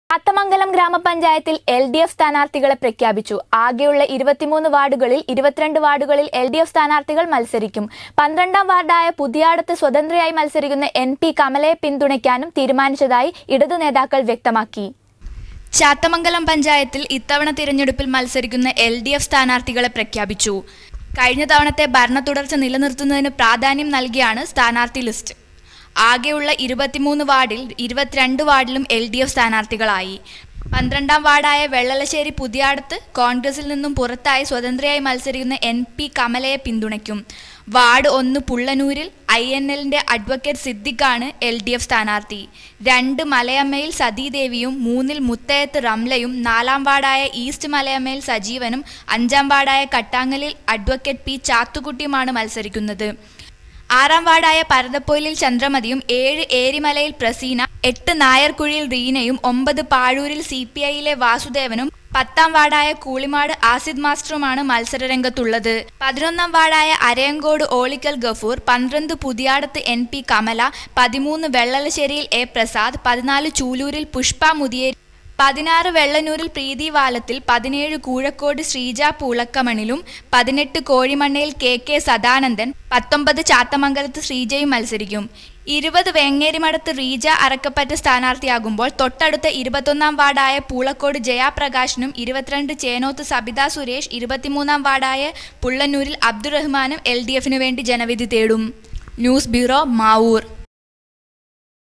അത്തമംഗലം ഗ്രാമപഞ്ചായത്തിൽ L D F സ്ഥാനാർത്ഥികളെ പ്രഖ്യാപിച്ചു ആകെയുള്ള ഇരുപത്തിമൂന്ന് വാർഡുകളിൽ ഇരുപത്തിരണ്ട് വാർഡുകളിൽ എൽ ഡി എഫ് സ്ഥാനാർത്ഥികൾ മത്സരിക്കും പന്ത്രണ്ടാം വാർഡായ പുതിയാടത്ത് സ്വതന്ത്രയായി മത്സരിക്കുന്ന എൻ പി കമലയെ പിന്തുണയ്ക്കാനും തീരുമാനിച്ചതായി ഇടതു നേതാക്കൾ വ്യക്തമാക്കി ചാത്തമംഗലം പഞ്ചായത്തിൽ ഇത്തവണ തിരഞ്ഞെടുപ്പിൽ മത്സരിക്കുന്ന എൽ ഡി എഫ് സ്ഥാനാർത്ഥികളെ പ്രഖ്യാപിച്ചു കഴിഞ്ഞ തവണത്തെ ഭരണ തുടർച്ച നിലനിർത്തുന്നതിന് പ്രാധാന്യം നൽകിയാണ് സ്ഥാനാർത്ഥി ലിസ്റ്റ് ആകെയുള്ള ഇരുപത്തിമൂന്ന് വാർഡിൽ ഇരുപത്തിരണ്ട് വാർഡിലും എൽ ഡി എഫ് സ്ഥാനാർത്ഥികളായി പന്ത്രണ്ടാം വാർഡായ വെള്ളലശ്ശേരി പുതിയാടത്ത് കോൺഗ്രസിൽ നിന്നും പുറത്തായി സ്വതന്ത്രയായി മത്സരിക്കുന്ന എൻ പി കമലയെ പിന്തുണയ്ക്കും വാർഡ് ഒന്ന് പുള്ളനൂരിൽ ഐ എൻ എല്ലിന്റെ അഡ്വക്കേറ്റ് സിദ്ദിഖാണ് എൽ ഡി എഫ് സ്ഥാനാർത്ഥി രണ്ട് മലയമ്മയിൽ സതീദേവിയും മൂന്നിൽ മുത്തയത്ത് റംലയും നാലാം വാർഡായ ഈസ്റ്റ് മലയമ്മയിൽ സജീവനും അഞ്ചാം വാർഡായ കട്ടാങ്ങലിൽ അഡ്വക്കേറ്റ് പി ചാത്തുകുട്ടിയുമാണ് മത്സരിക്കുന്നത് ആറാം വാർഡായ പരതപ്പൊയിലിൽ ചന്ദ്രമതിയും ഏഴ് ഏരിമലയിൽ പ്രസീന എട്ട് നായർക്കുഴിയിൽ റീനയും ഒമ്പത് പാഴൂരിൽ സി പി ഐയിലെ വാസുദേവനും പത്താം വാർഡായ കൂളിമാട് ആസിദ് മാസ്റ്ററുമാണ് മത്സരരംഗത്തുള്ളത് പതിനൊന്നാം വാർഡായ അരയങ്കോട് ഓളിക്കൽ ഗഫൂർ പന്ത്രണ്ട് പുതിയാടത്ത് എൻ പി കമല പതിമൂന്ന് വെള്ളലശ്ശേരിയിൽ എ പ്രസാദ് പതിനാല് ചൂലൂരിൽ പുഷ്പ മുതിയേരി പതിനാറ് വെള്ളനൂരിൽ പ്രീതി വാലത്തിൽ പതിനേഴ് കൂഴക്കോട് ശ്രീജ പൂളക്കമണിലും പതിനെട്ട് കോഴിമണ്ണയിൽ കെ കെ സദാനന്ദൻ പത്തൊമ്പത് ചാത്തമംഗലത്ത് ശ്രീജയും മത്സരിക്കും ഇരുപത് വേങ്ങേരിമടത്ത് റീജ അറക്കപ്പറ്റ സ്ഥാനാർത്ഥിയാകുമ്പോൾ തൊട്ടടുത്ത ഇരുപത്തൊന്നാം വാർഡായ പൂളക്കോട് ജയാപ്രകാശിനും ഇരുപത്തിരണ്ട് ചേനോത്ത് സബിത സുരേഷ് ഇരുപത്തിമൂന്നാം വാർഡായ പുള്ളന്നൂരിൽ അബ്ദുറഹ്മാനും എൽ ഡി എഫിനു വേണ്ടി ജനവിധി തേടും ന്യൂസ് ബ്യൂറോ മാവൂർ